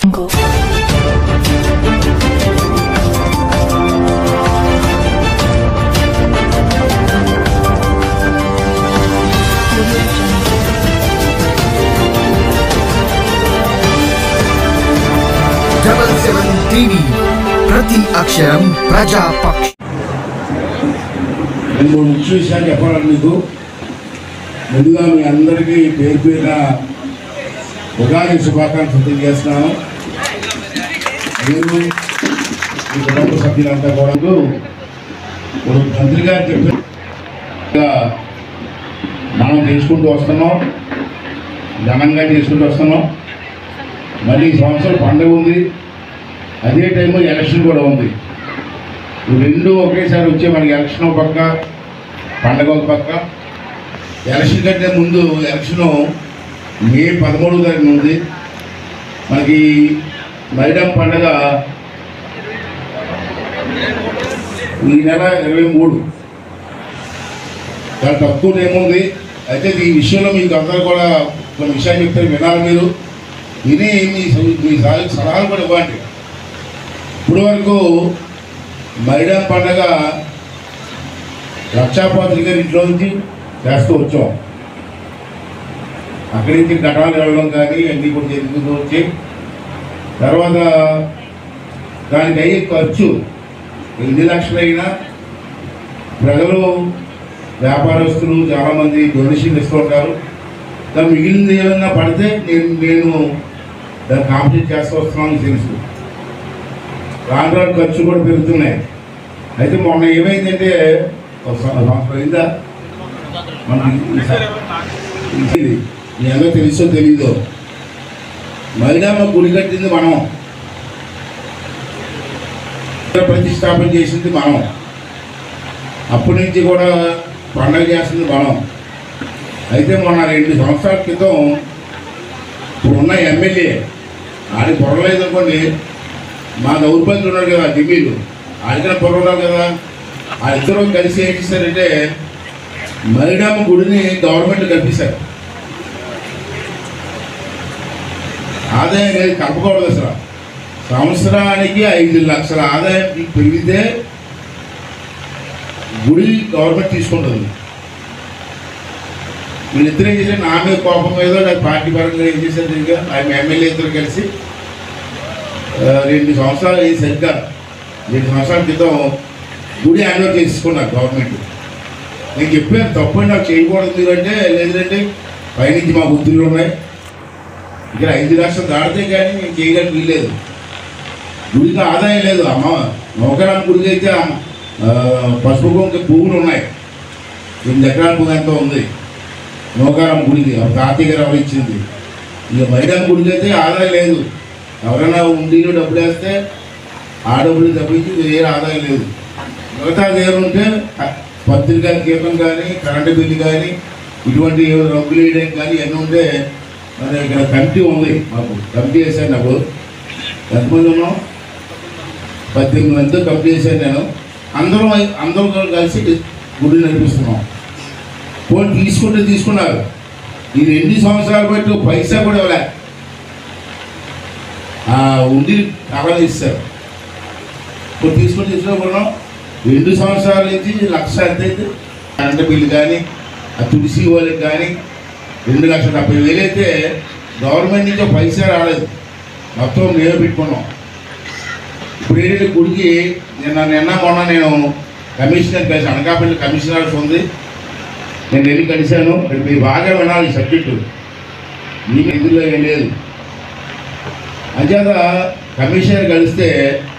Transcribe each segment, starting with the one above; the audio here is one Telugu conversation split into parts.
Jungle. డబల్ సెవెన్ టీవీ ప్రతి అక్షరం ప్రజాపక్ష రెండు మూడు ముఖ్య విషయాలు చెప్పాలి మీకు ముందుగా మీ అందరికీ పేరు పేరున ఉగాది శుభాకాంక్షలు తెలియజేస్తున్నాను మీరు మీ కుటుంబ సభ్యులంతా కూడా ఇప్పుడు మంత్రి గారు చెప్పిన మనం చేసుకుంటూ వస్తున్నాం ఘనంగా చేసుకుంటూ వస్తున్నాం మళ్ళీ ఈ సంవత్సరం పండుగ ఉంది అదే టైంలో ఎలక్షన్ కూడా ఉంది ఈ రెండు ఒకేసారి వచ్చే మనకి ఎలక్షన్ ఒక పక్క పండగ ఒక పక్క ఎలక్షన్ కంటే ముందు ఎలక్షన్ మే పదమూడవ తారీఖున ఉంది మనకి మైదాం పండగ ఈ నెల ఇరవై మూడు చాలా తక్కువ ఏముంది అయితే ఈ విషయంలో మీకు అందరూ కూడా కొన్ని విషయాలు చెప్తారు వినాలి మీరు విని మీ మీ సలహా- సలహాలు కూడా ఇవ్వండి ఇప్పుడు వరకు మైదాం పండగ రక్షాపాత్రి గారి ఇంట్లో నుంచి చేస్తూ వచ్చాం అక్కడి నుంచి ఘటాలు వెళ్ళడం కానీ అన్నీ కూడా జరుగుతూ వచ్చి తర్వాత దానికి అయ్యే ఖర్చు ఎన్ని లక్షలు అయినా ప్రజలు వ్యాపారస్తులు చాలామంది డొనేషన్ ఇస్తూ ఉంటారు దాని మిగిలింది ఏమైనా పడితే నేను నేను దాన్ని కాంప్లీట్ చేస్తూ వస్తున్నాను తెలుసు రాను రాను ఖర్చు కూడా పెరుగుతున్నాయి అయితే మొన్న ఏమైందంటే ఒక సం- సంవత్సరం అయిందా మనకి ఈ స- ఇది మీ అందరూ తెలుసో తెలీదో మైదామ గుడి కట్టింది మనం ప్రతిష్టాపన చేసింది మనం అప్పటి నుంచి కూడా పండగ చేస్తుంది మనం అయితే మొన్న రెండు సంవత్సరాల క్రితం ఇప్పుడున్న ఎమ్మెల్యే ఆడికి పొరలేదు అనుకోండి మా దౌర్బంధులు ఉన్నారు కదా దిమ్మీలు ఆడికైనా పొర ఉన్నారు కదా ఆ ఇద్దరు కలిసి ఏం చేశారంటే మైడామ గుడిని గవర్నమెంట్ కల్పిస్తారు ఆదాయం లేదు కలపకూడదు అసలు సంవత్సరానికి ఐదు లక్షల ఆదాయం మీకు పెరిగితే గుడి గవర్నమెంట్ తీసుకుంటుంది వీళ్ళిద్దరు ఏం చేశారు నా మీద కోపం మీద నాకు పార్టీ పరంగా ఏం చేశారు ఇంకా ఆయన ఎమ్మెల్యే ఇద్దరు కలిసి ఆ, రెండు సంవత్సరాలు అయ్యి సరిగ్గా రెండు సంవత్సరాల క్రితం గుడి హ్యాండ్ చేసుకున్నారు గవర్నమెంట్ నేను చెప్పాను తప్పు నాకు చేయకూడదు మీరంటే లేదంటే పైనుంచి మా బుద్ధులు ఉన్నాయి ఇక్కడ ఐదు లక్షలు దాడితే కానీ మేము చేయడానికి వీల్లేదు గుడికి ఆదాయం లేదు అమ్మ నౌకరాం గుడికి అయితే అమ్మ- ఆ, పసుపు కుంక పువ్వులు ఉన్నాయి ఎనిమిది ఎకరాల పువ్వు ఎంతో ఉంది నౌకారం గుడికి ఆ తాతయ్య గారు ఎవరు ఇచ్చింది ఇక మైదాం గుడికి అయితే ఆదాయం లేదు ఎవరైనా ఉండిలో డబ్బులు వేస్తే ఆ డబ్బులు తప్పించి వేరే ఆదాయం లేదు మిగతా ఉంటే పత్రికా కీపం కానీ కరెంటు బిల్లు కానీ ఇటువంటి రగ్గులు వేయడం కానీ ఇవన్నీ ఉంటే మరి ఇక్కడ కమిటీ ఉంది మాకు కమిటీ వేశాను నాకు ఎంతమంది ఉన్నాం పద్దెనిమిది మందితో కమిటీ వేశాను నేను అందరం అందరం కలిసి గుడి నడిపిస్తున్నాం ఫోన్ తీసుకుంటే తీసుకున్నారు ఈ రెండు సంవత్సరాలు బట్టి ఒక పైసా కూడా ఇవ్వలే ఆ ఉండి కవర్ ఇస్తారు ఇప్పుడు తీసుకొని తీసుకున్నాం రెండు సంవత్సరాల నుంచి లక్ష ఎంత అయితే కరెంట్ బిల్లు కానీ ఆ తులసి వాళ్ళకి కానీ రెండు లక్షల డెబ్బై వేలు అయితే గవర్నమెంట్ నుంచి ఒక పైసా రాలేదు మొత్తం మేమే పెట్టుకున్నాం ఇప్పుడు ఏంటంటే గుడికి నిన్న నిన్న మొన్న నేను కమిషనర్ కలిసి అనకాపల్లి కమిషనర్స్ ఉంది నేను వెళ్ళి కలిశాను మరి మీరు బాగా వినాలి ఈ సబ్జెక్టు మీకు ఇందులో ఏం లేదు అంచేత కమిషనర్ కలిస్తే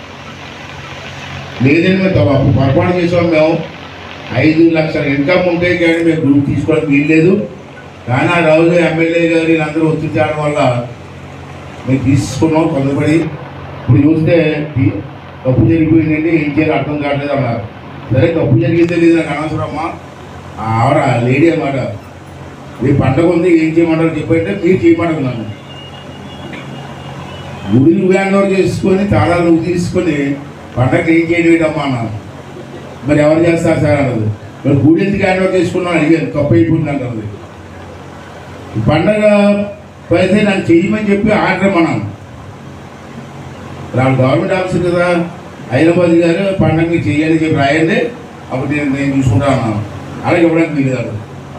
లేదని మేము తప్ప అప్పుడు పొరపాటు చేసాం మేము ఐదు లక్షల ఇన్కమ్ ఉంటే కానీ మేము గ్రూప్ తీసుకోవడానికి వీల్లేదు కానీ ఆ రోజు ఎమ్మెల్యే గారు అందరూ ఒత్తిడి తేవడం వల్ల మేము తీసుకున్నాం తొందరపడి ఇప్పుడు చూస్తే ఈ తప్పు జరిగిపోయిందండి ఏం చేయాలి అర్థం కావట్లేదు అన్నారు సరే తప్పు జరిగిందే లేదు నాకు అనవసరం అమ్మా ఆవిడ లేడీ అన్నమాట మీ పండగ ఉంది ఏం చేయమంటారు చెప్పంటే మీరు చేయమంటున్నాను గుడి నువ్వు హ్యాండ్ ఓవర్ చేసుకొని తాళాలు నువ్వు తీసుకొని పండగ ఏం చేయడం ఏంటమ్మా అన్నాను మరి ఎవరు చేస్తారు సార్ అన్నది మరి గుడి ఎందుకు హ్యాండ్ ఓవర్ చేసుకున్నాను అడిగాను తప్పు అయిపోయింది అన్నది ఈ పండగ అయితే నాకు చెయ్యమని చెప్పి ఆర్డర్ మనం వాళ్ళు గవర్నమెంట్ ఆఫీసర్ కదా హైదరాబాద్ గారు పండగ చేయాలి చెప్పి రాయండి అప్పుడు నేను నేను చూసుకుంటాను అన్నాను అలాగే ఇవ్వడానికి వీలు కాదు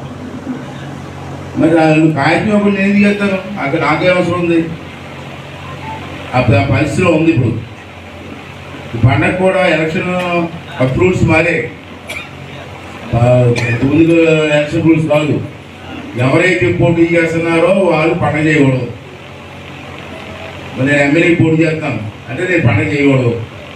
మరి వాళ్ళు కాగితం ఒకటి నేను ఎందుకు చేస్తాను అక్కడ నాకేం అవసరం ఉంది అప్పుడు ఆ పరిస్థితిలో ఉంది ఇప్పుడు ఈ పండగ కూడా ఎలక్షన్ రూల్స్ మారే ఆ, ముందు ఎలక్షన్ రూల్స్ కాదు ఎవరైతే పోటీ చేస్తున్నారో వాళ్ళు పండగ చేయకూడదు మరి నేను ఎమ్మెల్యే పోటీ చేస్తాను అంటే నేను పండగ చేయకూడదు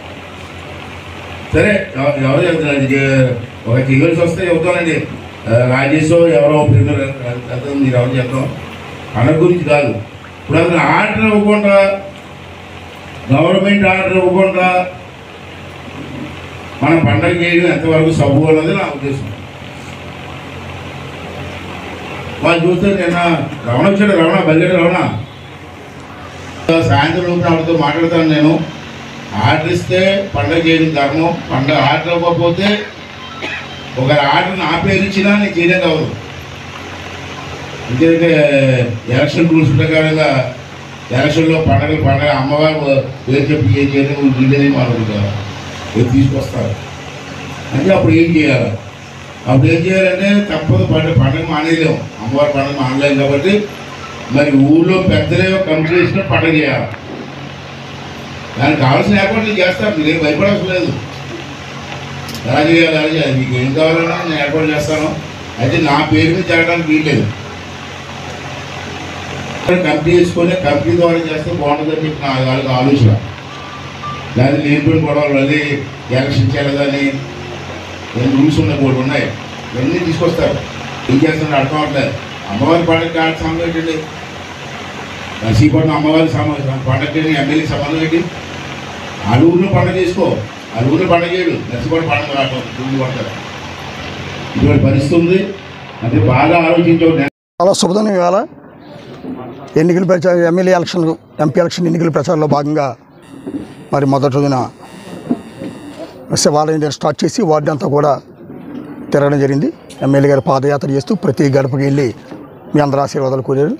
సరే ఎవ- ఎవరు చేస్తారు? ఇది ఒక చేయవలసి వస్తే చెబుతానండి ఆ, రాజేష్ ఎవరో ఒకరు వెళ్తాం మీరు ఎవరు చేస్తాం పండగ గురించి కాదు ఇప్పుడు అసలు ఆర్డర్ ఇవ్వకుండా గవర్నమెంట్ ఆర్డర్ ఇవ్వకుండా మనం పండగ చేయడం ఎంతవరకు సబ్బు అన్నది నా ఉద్దేశం వాళ్ళు చూస్తే నిన్న రమణ వచ్చాడు రమణ బయట రమణ సాయంత్రం లోపల ఆవిడతో మాట్లాడతాను నేను ఆర్డర్ ఇస్తే పండగ చేయడం ధర్మం పండగ ఆర్డర్ ఇవ్వకపోతే ఒక ఆర్డర్ నా పేరు ఇచ్చినా నేను చేయడం కాదు ఎందుకంటే ఎలక్షన్ రూల్స్ ప్రకారంగా ఎలక్షన్లో పండగ పండగ అమ్మవారు పేరు చెప్పి ఏం చేయడం వీళ్ళని మాట్లాడుతారు ఏది తీసుకొస్తారు అంటే అప్పుడు ఏం చేయాలి అప్పుడు ఏం చేయాలంటే తప్పదు పండుగ పండుగ మానేయలేము అమ్మవారి పండుగ మానలేము కాబట్టి మరి ఊళ్ళో పెద్దలే కమిటీ చేసిన పండుగ చేయాలి దానికి కావాల్సిన ఏర్పాట్లు చేస్తారు మీరేం భయపడవలసిన లేదు ఎలా చేయాలి ఎలా చేయాలి మీకు ఏం కావాలన్నా నేను ఏర్పాటు చేస్తాను అయితే నా పేరు మీద జరగడానికి వీల్లేదు కమిటీ చేసుకొని కమిటీ ద్వారా చేస్తే బాగుంటుందని చెప్పి నా వాళ్ళకి ఆలోచన దాని లేనిపోయిన గొడవలు అది ఎలక్షన్ చేయలేదని ఏం రూల్స్ ఉన్నాయి కూడా ఉన్నాయి ఇవన్నీ తీసుకొస్తారు ఏం చేస్తున్నారు అర్థం అవట్లేదు అమ్మవారి పండుగ కాదు సంబంధం ఏంటండి నర్సీపట్నం అమ్మవారి సంబంధం పండగ ఎమ్మెల్యే సంబంధం ఏంటి ఆ ఊరిలో పండుగ చేసుకో ఆ ఊరిలో పండుగ చేయడు నర్సీపట్నం పండుగ రావటం ఊళ్ళు పడతారు ఇటువంటి పరిస్థితి ఉంది అంటే బాగా ఆలోచించండి చాలా శుభదినం ఇవాళ ఎన్నికల ప్రచారం ఎమ్మెల్యే ఎలక్షన్ ఎంపీ ఎలక్షన్ ఎన్నికల ప్రచారంలో భాగంగా మరి మొదటి రోజున శివాలయం దగ్గర స్టార్ట్ చేసి వార్డు అంతా కూడా తిరగడం జరిగింది ఎమ్మెల్యే గారు పాదయాత్ర చేస్తూ ప్రతి గడపకి వెళ్ళి మీ అందరి ఆశీర్వాదాలు కోరారు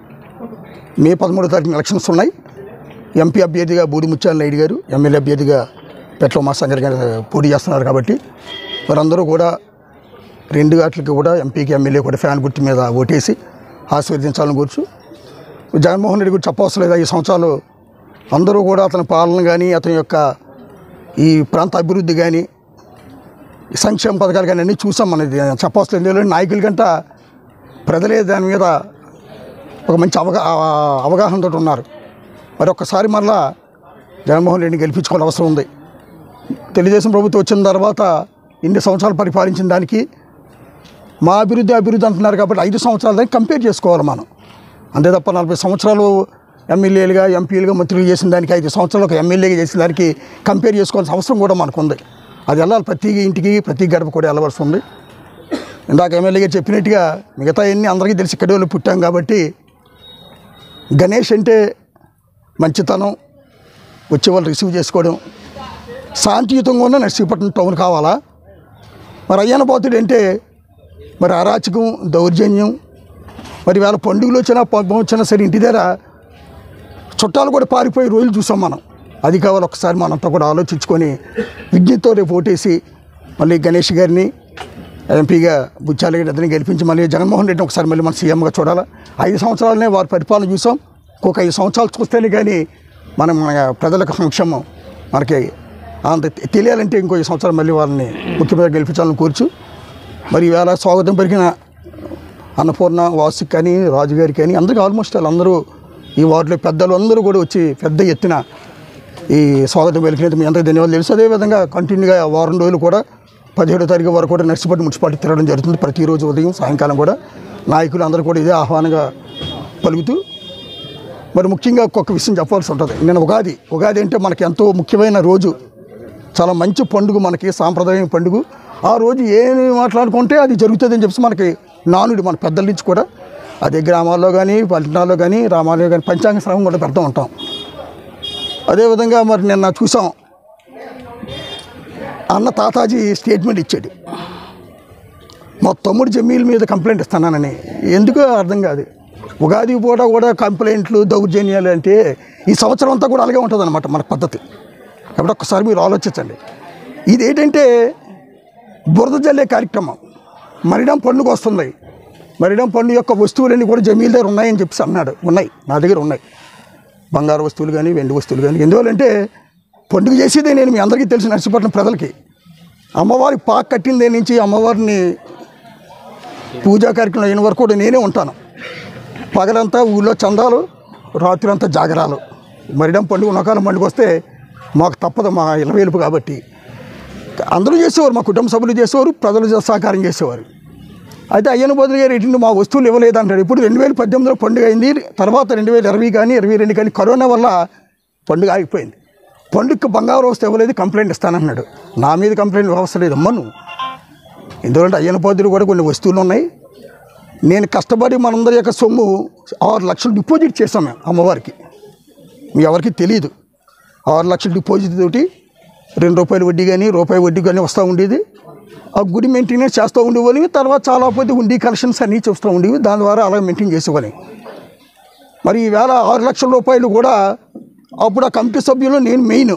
మే పదమూడో తారీఖున ఎలక్షన్స్ ఉన్నాయి ఎంపీ అభ్యర్థిగా బూడి ముత్యాల నాయుడు గారు ఎమ్మెల్యే అభ్యర్థిగా పెట్ల ఉమాశంకర్ గారు పోటీ చేస్తున్నారు కాబట్టి వారందరూ కూడా రెండు గంటలకి కూడా ఎంపీకి ఎమ్మెల్యే కూడా ఫ్యాన్ గుర్తు మీద ఓటేసి ఆశీర్వదించాలని కూర్చు జగన్మోహన్ రెడ్డి గురించి చెప్పవలసిన లేదు ఐదు సంవత్సరాలు అందరూ కూడా అతని పాలన కానీ అతని యొక్క ఈ ప్రాంత అభివృద్ధి కానీ ఈ సంక్షేమ పథకాలు కానీ అన్నీ చూసాం మనది చెప్పవలసిన లేదు ఎందుకంటే నాయకుల కంట ప్రజలే దాని మీద ఒక మంచి అవగా ఆ- అవగాహనతో ఉన్నారు మరి ఒక్కసారి మళ్ళా జగన్మోహన్ రెడ్డిని గెలిపించుకోవాల్సిన అవసరం ఉంది తెలుగుదేశం ప్రభుత్వం వచ్చిన తర్వాత ఇన్ని సంవత్సరాలు పరిపాలించిన దానికి మా అభివృద్ధి అభివృద్ధి అంటున్నారు కాబట్టి ఐదు సంవత్సరాల దానికి కంపేర్ చేసుకోవాలి మనం అంతే తప్ప నలభై సంవత్సరాలు ఎమ్మెల్యేలుగా ఎంపీలుగా మంత్రులు చేసిన దానికి ఐదు సంవత్సరాలు ఒక ఎమ్మెల్యేగా చేసిన దానికి కంపేర్ చేసుకోవాల్సిన అవసరం కూడా మనకు ఉంది అది వెళ్ళాలి ప్రతి ఇంటికి ప్రతి గడప కూడా వెళ్ళవలసి ఉంది ఇందాక ఎమ్మెల్యే గారు చెప్పినట్టుగా మిగతా అన్ని అందరికీ తెలిసి ఇక్కడే వాళ్ళు పుట్టాం కాబట్టి గణేష్ అంటే మంచితనం వచ్చే వాళ్ళు రిసీవ్ చేసుకోవడం శాంతియుతంగా ఉన్న నర్సీపట్నం టౌన్ కావాలా మరి అయ్యన పోతుడు అంటే మరి అరాచకం దౌర్జన్యం మరి వేళ పండుగలు వచ్చినా పబ్బం వచ్చినా సరే ఇంటి దగ్గర చుట్టాలు కూడా పారిపోయే రోజులు చూసాం మనం అది కావాలి ఒకసారి మనంతా కూడా ఆలోచించుకొని విజ్ఞతతో రేపు ఓటేసి మళ్ళీ గణేష్ గారిని ఎంపీగా బుచ్చాలి గారి ఇద్దరిని గెలిపించి మళ్ళీ జగన్మోహన్ రెడ్డిని ఒకసారి మళ్ళీ మన సీఎంగా చూడాలి ఐదు సంవత్సరాలనే వారి పరిపాలన చూసాం ఇంకొక ఐదు సంవత్సరాలు చూస్తేనే కానీ మనం మన ప్రజలకు సంక్షేమం మనకి అంత తెలియాలంటే ఇంకో ఐదు సంవత్సరాలు మళ్ళీ వాళ్ళని ముఖ్యమంత్రి గెలిపించాలని కూర్చు మరి ఈవేళ స్వాగతం పెరిగిన అన్నపూర్ణ వాసుకి కానీ రాజుగారికి కానీ అందరికీ ఆల్మోస్ట్ వాళ్ళందరూ ఈ వార్డులో పెద్దలు అందరూ కూడా వచ్చి పెద్ద ఎత్తున ఈ స్వాగతం పలికినందుకు మీ అందరికీ ధన్యవాదాలు తెలుసు అదేవిధంగా కంటిన్యూగా వారం రోజులు కూడా పదిహేడో తారీఖు వరకు కూడా నర్సిపట్టి మున్సిపాలిటీ తిరగడం జరుగుతుంది ప్రతిరోజు ఉదయం సాయంకాలం కూడా నాయకులు అందరూ కూడా ఇదే ఆహ్వానంగా పలుకుతూ మరి ముఖ్యంగా ఒక్కొక్క విషయం చెప్పాల్సి ఉంటుంది నేను ఉగాది ఉగాది అంటే మనకి ఎంతో ముఖ్యమైన రోజు చాలా మంచి పండుగ మనకి సాంప్రదాయం పండుగ ఆ రోజు ఏమి మాట్లాడుకుంటే అది జరుగుతుందని చెప్పి మనకి నానుడి మన పెద్దల నుంచి కూడా అదే గ్రామాల్లో కానీ పట్టణాల్లో కానీ రామాలయం కానీ పంచాంగ శ్రమం కూడా పెడతా ఉంటాం అదేవిధంగా మరి నిన్న చూసాం అన్న తాతాజీ స్టేట్మెంట్ ఇచ్చాడు మా తమ్ముడు జమీల్ మీద కంప్లైంట్ ఇస్తున్నానని ఎందుకో అర్థం కాదు ఉగాది పూట కూడా కంప్లైంట్లు దౌర్జన్యాలు అంటే ఈ సంవత్సరం అంతా కూడా అలాగే ఉంటుంది అనమాట మన పద్ధతి కాబట్టి ఒక్కసారి మీరు ఆలోచించండి ఇది ఏంటంటే బురద జల్లే కార్యక్రమం మరిడం పండుగ వస్తుంది మరిడం పండుగ యొక్క వస్తువులన్నీ కూడా జమీల్ దగ్గర ఉన్నాయని చెప్పేసి అన్నాడు ఉన్నాయి నా దగ్గర ఉన్నాయి బంగారు వస్తువులు కానీ వెండి వస్తువులు కానీ ఎందువల్లంటే పండుగ చేసేదే నేను మీ అందరికీ తెలిసిన నర్సీపట్నం ప్రజలకి అమ్మవారి పాక కట్టిందే నుంచి అమ్మవారిని పూజా కార్యక్రమం అయిన వరకు కూడా నేనే ఉంటాను పగలంతా ఊళ్ళో చందాలు రాత్రులంతా జాగరాలు మరిడం పండుగ నొకాలం పండుగ వస్తే మాకు తప్పదు మా ఇలవేలుపు కాబట్టి అందరూ చేసేవారు మా కుటుంబ సభ్యులు చేసేవారు ప్రజలు సహకారం చేసేవారు అయితే అయ్యన బదులు గారు ఇటు మా వస్తువులు ఇవ్వలేదు అంటాడు ఇప్పుడు రెండు వేల పద్దెనిమిదిలో పండుగ అయింది తర్వాత రెండు వేల ఇరవై కానీ ఇరవై రెండు కానీ కరోనా వల్ల పండుగ ఆగిపోయింది పండుగకి బంగారు వస్తే ఇవ్వలేదు కంప్లైంట్ ఇస్తానన్నాడు నా మీద కంప్లైంట్ అవసరం లేదు అమ్మ నువ్వు ఎందుకంటే అయ్యన బదులు కూడా కొన్ని వస్తువులు ఉన్నాయి నేను కష్టపడి మనందరి యొక్క సొమ్ము ఆరు లక్షలు డిపాజిట్ చేశాం మేము అమ్మవారికి మీ ఎవరికి తెలియదు ఆరు లక్షల డిపాజిట్ తోటి రెండు రూపాయల వడ్డీ కానీ రూపాయి వడ్డీ కానీ వస్తూ ఉండేది ఆ గుడి మెయింటెనెన్స్ చేస్తూ ఉండేవాళ్ళు తర్వాత చాలా పోతే ఉండి కలెక్షన్స్ అన్నీ చూస్తూ ఉండేవి దాని ద్వారా అలా మెయింటైన్ చేసేవాళ్ళం మరి ఈవేళ ఆరు లక్షల రూపాయలు కూడా అప్పుడు ఆ కమిటీ సభ్యులు నేను మెయిన్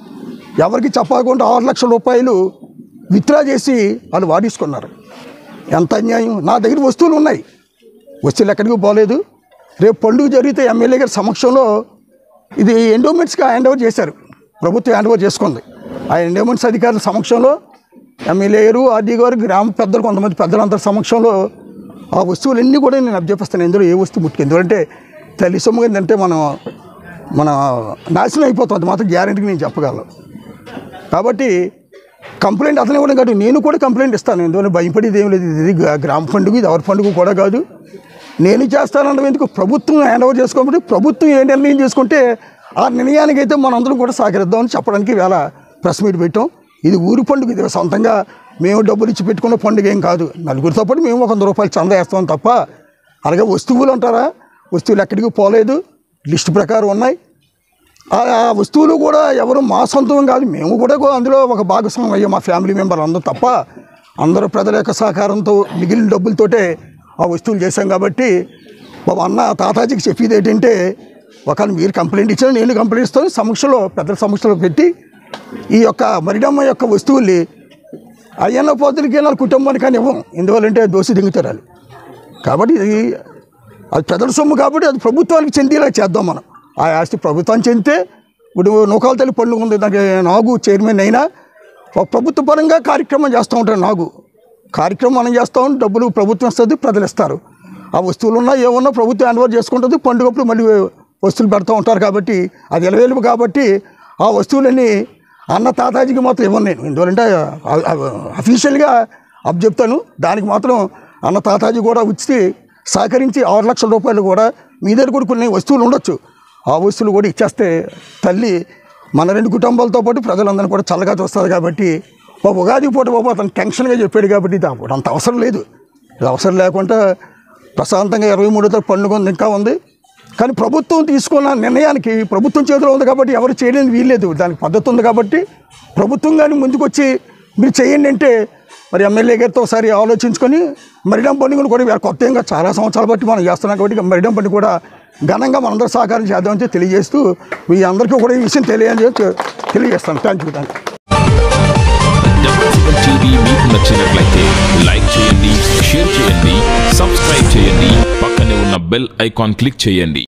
ఎవరికి చెప్పకుండా ఆరు లక్షల రూపాయలు విత్డ్రా చేసి వాళ్ళు వాడేసుకున్నారు ఎంత అన్యాయం నా దగ్గర వస్తువులు ఉన్నాయి వస్తువులు ఎక్కడికి పోలేదు రేపు పండుగ జరిగితే ఎమ్మెల్యే గారి సమక్షంలో ఇది ఎండోమెంట్స్కి హ్యాండ్ ఓవర్ చేశారు ప్రభుత్వం హ్యాండ్ ఓవర్ చేసుకుంది ఆ ఎండోమెంట్స్ అధికారుల సమక్షంలో ఎమ్మెల్యే గారు ఆర్డీ గారు గ్రామ పెద్దలు కొంతమంది పెద్దలందరి సమక్షంలో ఆ వస్తువులన్నీ కూడా నేను అభ్యపిస్తాను ఇందులో ఏ వస్తువు ముట్టుకు ఎందుకంటే తల్లి సొమ్ము ఏంటంటే మనం మన నాశనం అయిపోతుంది మాత్రం గ్యారెంటీకి నేను చెప్పగలను కాబట్టి కంప్లైంట్ అతను ఇవ్వడం కాదు నేను కూడా కంప్లైంట్ ఇస్తాను ఎందుకంటే భయపడేది ఏం లేదు ఇది గ్రా- గ్రామ పండుగ ఇది ఎవరి పండుగ కూడా కాదు నేను చేస్తానన్నది ఎందుకు ప్రభుత్వం హ్యాండ్ ఓవర్ చేసుకోబట్టి ప్రభుత్వం ఏ నిర్ణయం చేసుకుంటే ఆ నిర్ణయానికి అయితే మనందరం కూడా సహకరిద్దామని చెప్పడానికి వేళ ప్రెస్ మీట్ పెట్టాం ఇది ఊరి పండుగ ఇది సొంతంగా మేము డబ్బులు ఇచ్చి పెట్టుకున్న పండుగ ఏం కాదు నలుగురితో పాటు మేము ఒక వంద రూపాయలు చంద వేస్తాం తప్ప అలాగే వస్తువులు అంటారా వస్తువులు ఎక్కడికి పోలేదు లిస్ట్ ప్రకారం ఉన్నాయి ఆ ఆ వస్తువులు కూడా ఎవరు మా సొంతం కాదు మేము కూడా కో- అందులో ఒక భాగస్వామ్యం అయ్యాం మా ఫ్యామిలీ మెంబర్ అందరూ తప్ప అందరూ ప్రజల యొక్క సహకారంతో మిగిలిన డబ్బులతోటే ఆ వస్తువులు చేశాం కాబట్టి బాబు అన్న తాతాజీకి చెప్పేది ఏంటంటే ఒకవేళ మీరు కంప్లైంట్ ఇచ్చినా నేను కంప్లైంట్ ఇస్తాను సమక్షంలో పెద్దల సమక్షంలో పెట్టి ఈ యొక్క మరిడమ్మ యొక్క వస్తువుల్ని అయ్యన్న పోతులకి వాళ్ళ కుటుంబానికి కానీ ఇవ్వం ఎందువల్లంటే దోషి దింగుతారు వాళ్ళు కాబట్టి ఇది అది ప్రజల సొమ్ము కాబట్టి అది ప్రభుత్వానికి చెందేలా చేద్దాం మనం ఆ ఆస్తి ప్రభుత్వానికి చెందితే ఇప్పుడు నూకాల తల్లి పండుగ ఉంది దానికి నాగు చైర్మన్ అయినా ఒక ప్రభుత్వ పరంగా కార్యక్రమం చేస్తూ ఉంటారు నాగు కార్యక్రమం మనం చేస్తాం డబ్బులు ప్రభుత్వం ఇస్తుంది ప్రజలు ఇస్తారు ఆ వస్తువులు ఉన్నా ఏమన్నా ప్రభుత్వం హ్యాండ్ ఓవర్ చేసుకుంటుంది పండుగప్పుడు మళ్ళీ వస్తువులు పెడతా ఉంటారు కాబట్టి అది ఎలవేలుపు కాబట్టి ఆ వస్తువులన్నీ అన్న తాతాజీకి మాత్రం ఇవ్వను నేను ఎందుకంటే అఫీషియల్గా అప్ చెప్తాను దానికి మాత్రం అన్న తాతాజీ కూడా వచ్చి సహకరించి ఆరు లక్షల రూపాయలు కూడా మీ దగ్గర కూడా కొన్ని వస్తువులు ఉండొచ్చు ఆ వస్తువులు కూడా ఇచ్చేస్తే తల్లి మన రెండు కుటుంబాలతో పాటు ప్రజలందరినీ కూడా చల్లగా చూస్తుంది కాబట్టి ఓ ఉగాది పూట బాబు అతను టెన్షన్గా చెప్పాడు కాబట్టి ఇది అప్పుడు అంత అవసరం లేదు ఇది అవసరం లేకుండా ప్రశాంతంగా ఇరవై మూడో తారీఖు పండుగ ఉంది ఇంకా ఉంది కానీ ప్రభుత్వం తీసుకున్న నిర్ణయానికి ప్రభుత్వం చేతిలో ఉంది కాబట్టి ఎవరు చేయడానికి వీల్లేదు దానికి పద్ధతి ఉంది కాబట్టి ప్రభుత్వం కానీ ముందుకొచ్చి మీరు చేయండి అంటే మరి ఎమ్మెల్యే గారితో ఒకసారి ఆలోచించుకొని మరిడం పండుగను కూడా ఇవాళ కొత్త ఇంకా చాలా సంవత్సరాలు బట్టి మనం చేస్తున్నాం కాబట్టి ఇక మరిడం పండుగ కూడా ఘనంగా మనందరూ సహకారం చేద్దామని తెలియజేస్తూ మీ అందరికీ కూడా ఈ విషయం తెలియజేసి తెలియజేస్తాను thank you thank you double TV మీకు నచ్చినట్లయితే లైక్ చేయండి షేర్ చేయండి సబ్స్క్రైబ్ చేయండి పక్కనే ఉన్న బెల్ ఐకాన్ క్లిక్ చేయండి